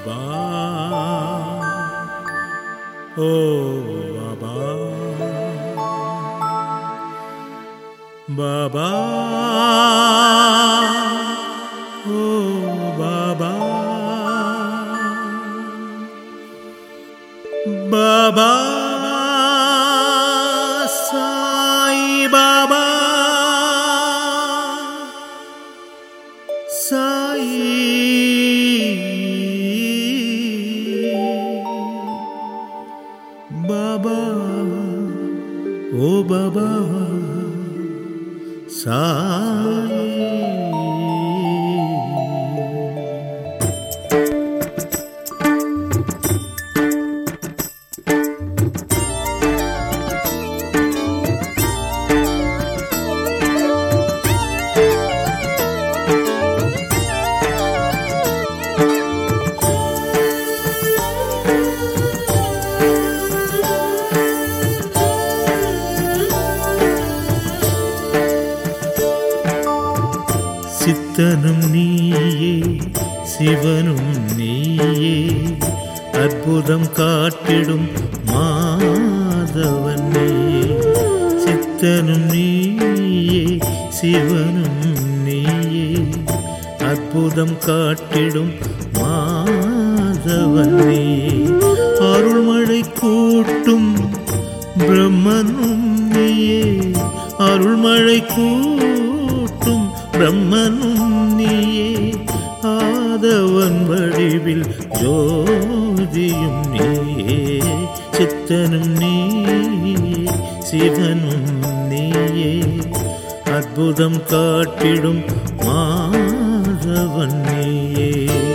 பாபா ஓ பாபா பாபா ஓ பாபா பாபா சாய் பாபா சாய் பாபா ஓ பாபா சாய் சித்தனும் நீயே சிவனும் நீயே அற்புதம் காட்டிடும் மாதவன் நீயே சித்தனும் நீயே சிவனும் நீயே அற்புதம் காட்டிடும் மாதவன் நீயே அருள்மழை கூட்டும் பிரம்மனும் நீயே அருள்மழை கூட்டும் பிரம்மனும் நீயே ஆதவன் வடிவில் ஜோதியும் நீயே சித்தனும் நீயே சிவனும் நீயே அற்புதம் காட்டிடும் மாதவன் நீயே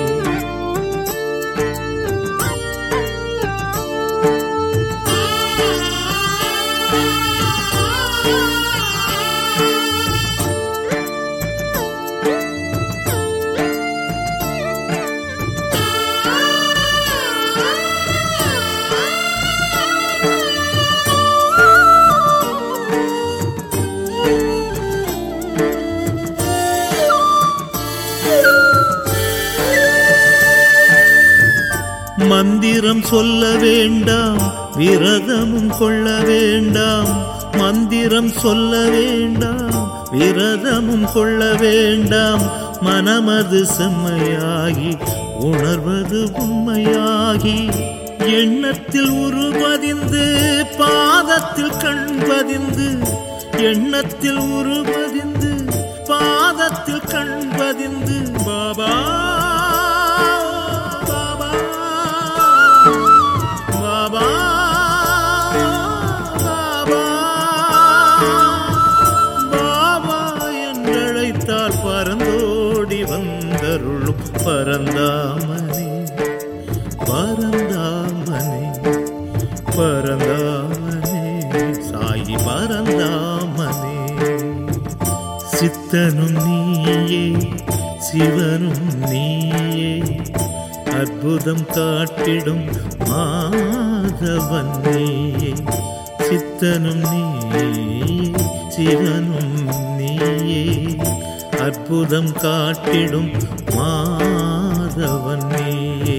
மந்திரம் சொல்ல வேண்டாம் விரதமும் கொள்ள வேண்டாம் மந்திரம் சொல்ல வேண்டாம் விரதமும் கொள்ள வேண்டாம் மனமது செம்மையாகி உணர்வது உண்மையாகி எண்ணத்தில் உருவதிந்து பாதத்தில் கண்பதிந்து எண்ணத்தில் உருவதிந்து பாதத்தில் கண்பதிந்து பாபா பாபா பாபா பாபா பாபா என்றழைத்தால் பறந்தோடி வந்தருளும் பரந்தாமனே பரந்தாமனே பரந்தாமனே சாயி பரந்தாமனே சித்தனும் நீயே சிவனும் நீயே அற்புதம் காட்டிடும் மாதவன் நீயே சித்தனும் நீயே சிவனும் நீயே அற்புதம் காட்டிடும் மாதவன் நீயே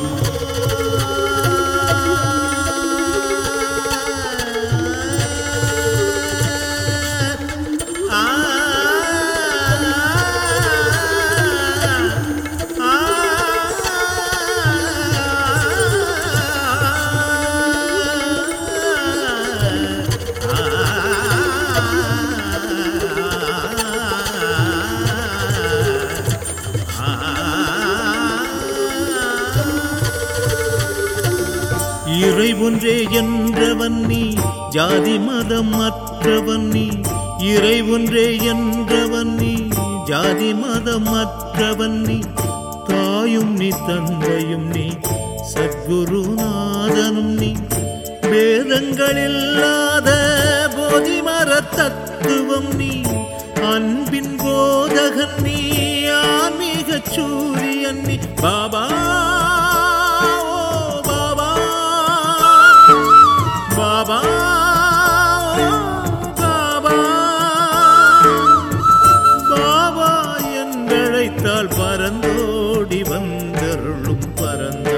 இறை ஒன்றே என்றவன் நீ ஜாதி மதம் மற்றவன் நீ இறை ஒன்றே என்றவன் நீ ஜாதி மதம் மற்றவன் நீ தாயும் நீ தந்தையும் நீ சத்குருநாதனும் நீ வேதங்கள் இல்லாத போதிமர தத்துவம் நீ அன்பின் போதகன் நீ ஆன்மீக சூரியன் நீ பாபா ஓ பாபா பாபா ஓ பாபா பாபா என்றழைத்தால் பரந்தோடி வந்தருளும் பரந்த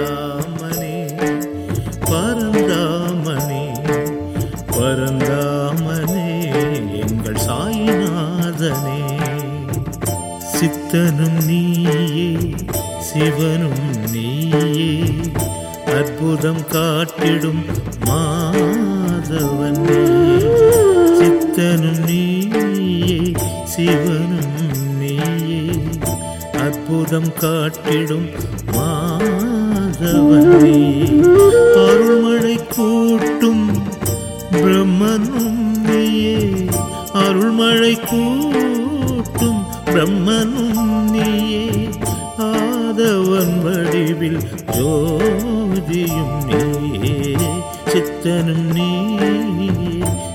சித்தனும் நீயே சிவனும் நீயே அற்புதம் காட்டிடும் மாதவன் நீயே சித்தனும் நீயே சிவனும் நீயே அற்புதம் காட்டிடும் மாதவன் நீயே அருள்மழை கூட்டும் பிரம்மனும் நீயே அருள்மழை கூட்டும் பிரம்மனும் நீயே ஆதவன் வடிவில் ஜோதியும் நீயே சித்தனும் நீயே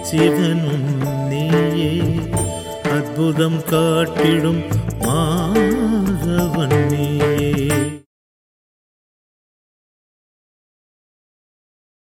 சிவனும் நீயே அற்புதம் காட்டிடும் மா